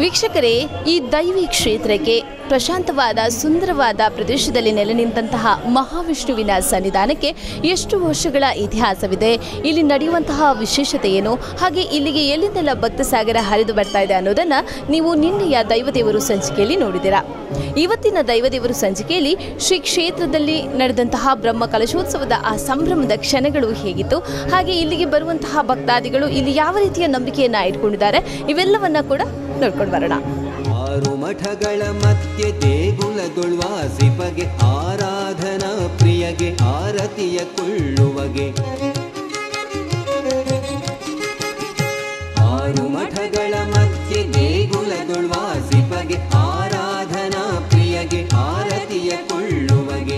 ವೀಕ್ಷಕರೇ ಈ ದೈವಿ ಕ್ಷೇತ್ರಕ್ಕೆ ಪ್ರಶಾಂತವಾದ ಸುಂದರವಾದ ಪ್ರದೇಶದಲ್ಲಿ ನೆಲೆ ನಿಂತಹ ಮಹಾವಿಷ್ಣುವಿನ ಸನ್ನಿಧಾನಕ್ಕೆ ಎಷ್ಟು ವರ್ಷಗಳ ಇತಿಹಾಸವಿದೆ ಇಲ್ಲಿ ನಡೆಯುವಂತಹ ವಿಶೇಷತೆ ಏನು ಹಾಗೆ ಇಲ್ಲಿಗೆ ಎಲ್ಲಿಂದೆಲ್ಲ ಭಕ್ತ ಸಾಗರ ಹರಿದು ಬರ್ತಾ ಇದೆ ಅನ್ನೋದನ್ನ ನೀವು ನಿನ್ನೆಯ ದೈವದೇವರು ಸಂಚಿಕೆಯಲ್ಲಿ ನೋಡಿದಿರಾ ಇವತ್ತಿನ ದೈವದೇವರು ಸಂಚಿಕೆಯಲ್ಲಿ ಶ್ರೀ ಕ್ಷೇತ್ರದಲ್ಲಿ ನಡೆದಂತಹ ಬ್ರಹ್ಮ ಕಲಶೋತ್ಸವದ ಆ ಸಂಭ್ರಮದ ಕ್ಷಣಗಳು ಹೇಗಿತ್ತು ಹಾಗೆ ಇಲ್ಲಿಗೆ ಬರುವಂತಹ ಭಕ್ತಾದಿಗಳು ಇಲ್ಲಿ ಯಾವ ರೀತಿಯ ನಂಬಿಕೆಯನ್ನ ಇಟ್ಕೊಂಡಿದ್ದಾರೆ ಇವೆಲ್ಲವನ್ನ ಕೂಡ ನೋಡ್ಕೊಂಡು ಬರೋಣ ಆರು ಮಠಗಳ ಮಧ್ಯೆ ದೇಗುಲಗೊಳ್ವಾಸಿಪಗೆ ಆರಾಧನಾ ಪ್ರಿಯಗೆ ಆರತಿಯ ಕೊಳ್ಳುವಗೆ ಆರು ಮಠಗಳ ಮಧ್ಯೆ ದೇಗುಲಗೊಳ್ವಾಸಿಪಗೆ ಆರಾಧನಾ ಪ್ರಿಯಗೆ ಆರತಿಯ ಕೊಳ್ಳುವಗೆ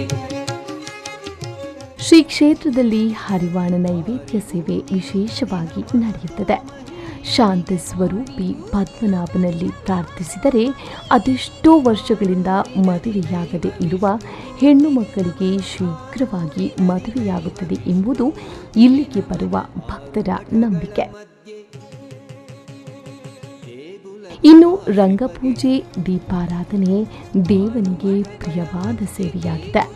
ಶ್ರೀ ಕ್ಷೇತ್ರದಲ್ಲಿ ಹರಿವಾಣ ನೈವೇದ್ಯ ಸೇವೆ ವಿಶೇಷವಾಗಿ ನಡೆಯುತ್ತದೆ ಶಾಂತ ಸ್ವರೂಪಿ ಪದ್ಮನಾಭನಲ್ಲಿ ಪ್ರಾರ್ಥಿಸಿದರೆ ಅದೆಷ್ಟೋ ವರ್ಷಗಳಿಂದ ಮದುವೆಯಾಗದೆ ಇರುವ ಹೆಣ್ಣು ಮಕ್ಕಳಿಗೆ ಶೀಘ್ರವಾಗಿ ಮದುವೆಯಾಗುತ್ತದೆ ಎಂಬುದು ಇಲ್ಲಿಗೆ ಬರುವ ಭಕ್ತರ ನಂಬಿಕೆ ಇನ್ನು ರಂಗಪೂಜೆ ದೀಪಾರಾಧನೆ ದೇವನಿಗೆ ಪ್ರಿಯವಾದ ಸೇವೆಯಾಗಿದೆ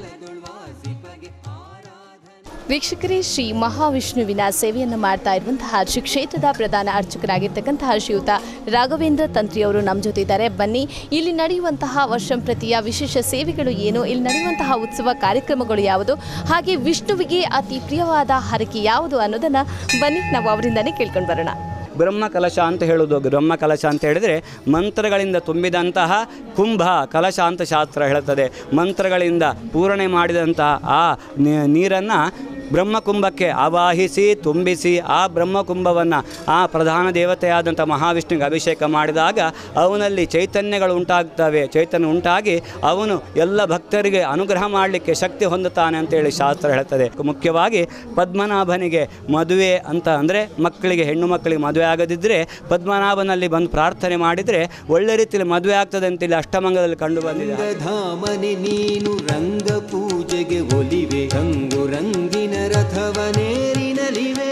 ವೀಕ್ಷಕರೇ ಶ್ರೀ ಮಹಾವಿಷ್ಣುವಿನ ಸೇವೆಯನ್ನು ಮಾಡ್ತಾ ಇರುವಂತಹ ಶ್ರೀ ಕ್ಷೇತ್ರದ ಪ್ರಧಾನ ಅರ್ಚಕರಾಗಿರ್ತಕ್ಕಂತಹ ಶ್ರೀಯುತ ರಾಘವೇಂದ್ರ ತಂತ್ರಿಯವರು ನಮ್ಮ ಜೊತೆ ಇದ್ದಾರೆ ಬನ್ನಿ ಇಲ್ಲಿ ನಡೆಯುವಂತಹ ವರ್ಷಂಪ್ರತಿಯ ವಿಶೇಷ ಸೇವೆಗಳು ಏನು ಇಲ್ಲಿ ನಡೆಯುವಂತಹ ಉತ್ಸವ ಕಾರ್ಯಕ್ರಮಗಳು ಯಾವುದು ಹಾಗೆ ವಿಷ್ಣುವಿಗೆ ಅತಿ ಪ್ರಿಯವಾದ ಹರಕೆ ಯಾವುದು ಅನ್ನೋದನ್ನ ಬನ್ನಿ ನಾವು ಅವರಿಂದನೇ ಕೇಳ್ಕೊಂಡು ಬರೋಣ ಬ್ರಹ್ಮ ಕಲಶ ಅಂತ ಹೇಳೋದು ಬ್ರಹ್ಮ ಕಲಶ ಅಂತ ಹೇಳಿದರೆ ಮಂತ್ರಗಳಿಂದ ತುಂಬಿದಂತಹ ಕುಂಭ ಕಲಶ ಅಂತ ಶಾಸ್ತ್ರ ಹೇಳುತ್ತದೆ ಮಂತ್ರಗಳಿಂದ ಪೂರಣೆ ಮಾಡಿದಂತಹ ಆ ನೀರನ್ನು ಬ್ರಹ್ಮಕುಂಭಕ್ಕೆ ಆವಾಹಿಸಿ ತುಂಬಿಸಿ ಆ ಬ್ರಹ್ಮಕುಂಭವನ್ನು ಆ ಪ್ರಧಾನ ದೇವತೆಯಾದಂಥ ಮಹಾವಿಷ್ಣುವಿಗೆ ಅಭಿಷೇಕ ಮಾಡಿದಾಗ ಅವನಲ್ಲಿ ಚೈತನ್ಯಗಳು ಉಂಟಾಗ್ತವೆ ಚೈತನ್ಯ ಉಂಟಾಗಿ ಅವನು ಎಲ್ಲ ಭಕ್ತರಿಗೆ ಅನುಗ್ರಹ ಮಾಡಲಿಕ್ಕೆ ಶಕ್ತಿ ಹೊಂದುತ್ತಾನೆ ಅಂತೇಳಿ ಶಾಸ್ತ್ರ ಹೇಳ್ತದೆ ಮುಖ್ಯವಾಗಿ ಪದ್ಮನಾಭನಿಗೆ ಮದುವೆ ಅಂತ ಅಂದರೆ ಮಕ್ಕಳಿಗೆ ಹೆಣ್ಣು ಮಕ್ಕಳಿಗೆ ಮದುವೆ ಆಗದಿದ್ದರೆ ಪದ್ಮನಾಭನಲ್ಲಿ ಬಂದು ಪ್ರಾರ್ಥನೆ ಮಾಡಿದರೆ ಒಳ್ಳೆ ರೀತಿಯಲ್ಲಿ ಮದುವೆ ಆಗ್ತದೆ ಅಂತೇಳಿ ಅಷ್ಟಮಂಗಲದಲ್ಲಿ ಕಂಡು ಬಂದಿದೆ ರಂಗಧಾಮನೆ ನೀನು ರಂಗ ಪೂಜೆಗೆ ಒಲಿವೆ ರಂಗು ರಂಗಿನ ರಥವನೇರಿನಲಿವೆ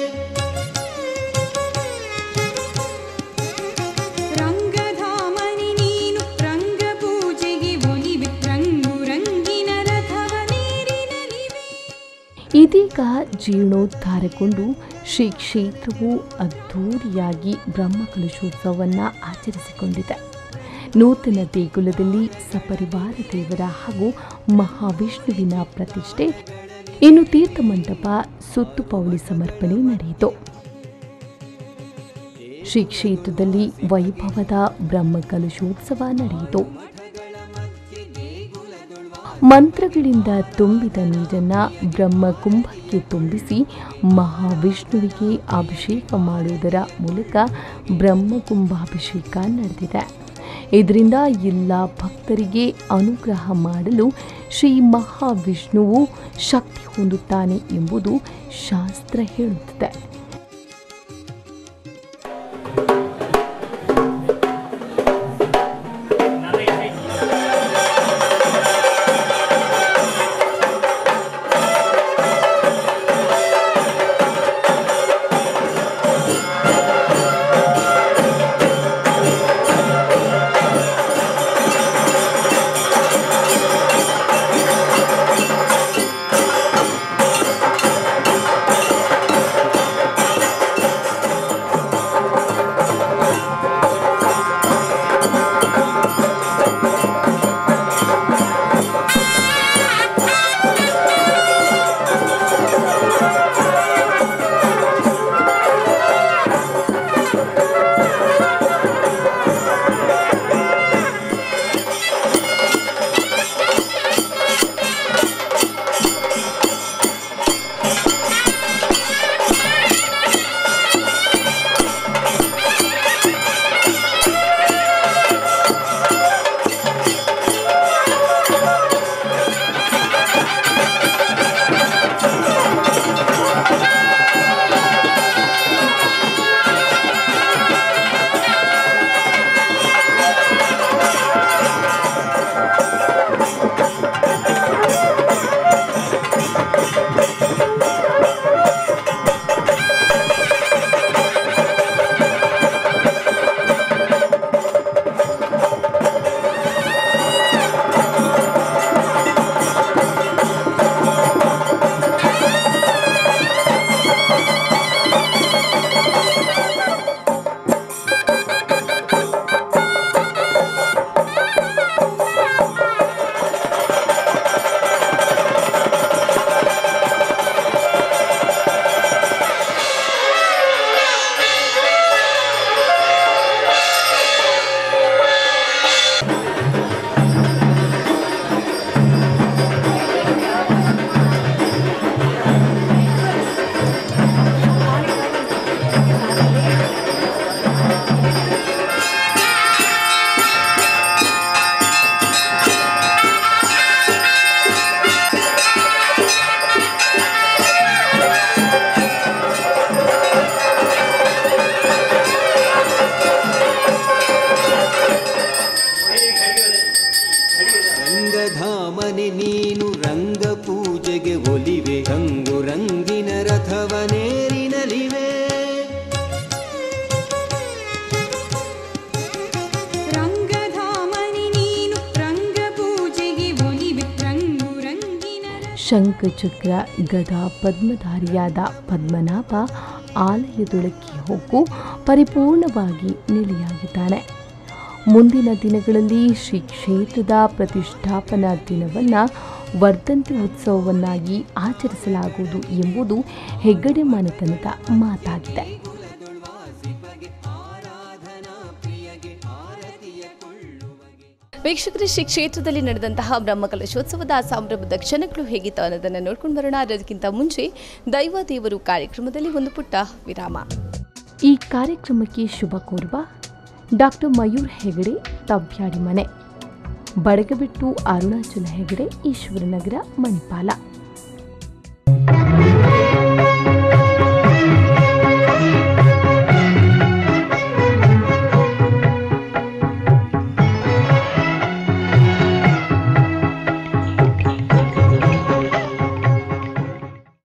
ರಂಗಧಾಮನಿ ನೀನು ರಂಗ ಪೂಜೆಗೆ ಒಲಿವೆ ರಂಗು ರಂಗಿನ ರಥವ ನೀರಿನಲಿವೆ ಇದೀಗ ಜೀರ್ಣೋದ್ಧಾರಗೊಂಡು ಶ್ರೀ ಕ್ಷೇತ್ರವು ಅದ್ಧೂರಿಯಾಗಿ ಬ್ರಹ್ಮಕಲಶೋತ್ಸವವನ್ನು ಆಚರಿಸಿಕೊಂಡಿದೆ ನೂತನ ದೇಗುಲದಲ್ಲಿ ಸಪರಿವಾರ ದೇವರ ಹಾಗೂ ಮಹಾವಿಷ್ಣುವಿನ ಪ್ರತಿಷ್ಠೆ ಇನ್ನು ತೀರ್ಥ ಮಂಟಪ ಸುತ್ತು ಪೌಳಿ ಸಮರ್ಪಣೆ ನಡೆಯಿತು ಶ್ರೀ ಕ್ಷೇತ್ರದಲ್ಲಿ ವೈಭವದ ಬ್ರಹ್ಮಕಲಶೋತ್ಸವ ನಡೆಯಿತು ಮಂತ್ರಗಳಿಂದ ತುಂಬಿದ ನೀರನ್ನ ಬ್ರಹ್ಮಕುಂಭಕ್ಕೆ ತುಂಬಿಸಿ ಮಹಾವಿಷ್ಣುವಿಗೆ ಅಭಿಷೇಕ ಮಾಡುವುದರ ಮೂಲಕ ಬ್ರಹ್ಮಕುಂಭಾಭಿಷೇಕ ನಡೆದಿದೆ ಇದರಿಂದ ಎಲ್ಲ ಭಕ್ತರಿಗೆ ಅನುಗ್ರಹ ಮಾಡಲು ಶ್ರೀ ಮಹಾವಿಷ್ಣುವು ಶಕ್ತಿ ಹೊಂದುತ್ತಾನೆ ಎಂಬುದು ಶಾಸ್ತ್ರ ಹೇಳುತ್ತದೆ ಶಂಖಚಕ್ರ ಗದಾ ಪದ್ಮಧಾರಿಯಾದ ಪದ್ಮನಾಭ ಆಲಯದೊಳಕ್ಕೆ ಹೋಗು ಪರಿಪೂರ್ಣವಾಗಿ ನೆಲೆಯಾಗಿದ್ದಾನೆ ಮುಂದಿನ ದಿನಗಳಲ್ಲಿ ಶ್ರೀ ಕ್ಷೇತ್ರದ ಪ್ರತಿಷ್ಠಾಪನಾ ದಿನವನ್ನು ವರ್ಧಂತಿ ಉತ್ಸವವನ್ನಾಗಿ ಆಚರಿಸಲಾಗುವುದು ಎಂಬುದು ಹೆಗ್ಗಡೆ ಮನೆತನದ ಮಾತಾಗಿದೆ ವೀಕ್ಷಕರೇ ಶ್ರೀ ಕ್ಷೇತ್ರದಲ್ಲಿ ನಡೆದಂತಹ ಬ್ರಹ್ಮಕಲಶೋತ್ಸವದ ಸಂಭ್ರಮದ ಕ್ಷಣಗಳು ಹೇಗಿತ್ತು ಅನ್ನೋದನ್ನು ನೋಡ್ಕೊಂಡು ಬರೋಣ ಅದಕ್ಕಿಂತ ಮುಂಚೆ ದೈವ ದೇವರು ಕಾರ್ಯಕ್ರಮದಲ್ಲಿ ಒಂದು ಪುಟ್ಟ ವಿರಾಮ ಈ ಕಾರ್ಯಕ್ರಮಕ್ಕೆ ಶುಭ ಕೋರುವ ಡಾಕ್ಟರ್ ಮಯೂರ್ ಹೆಗಡೆ ತವ್ಯಾಡಿ ಮನೆ ಬಡಗಬಿಟ್ಟು ಅರುಣಾಚಲ ಹೆಗಡೆ ಈಶ್ವರನಗರ ಮಣಿಪಾಲ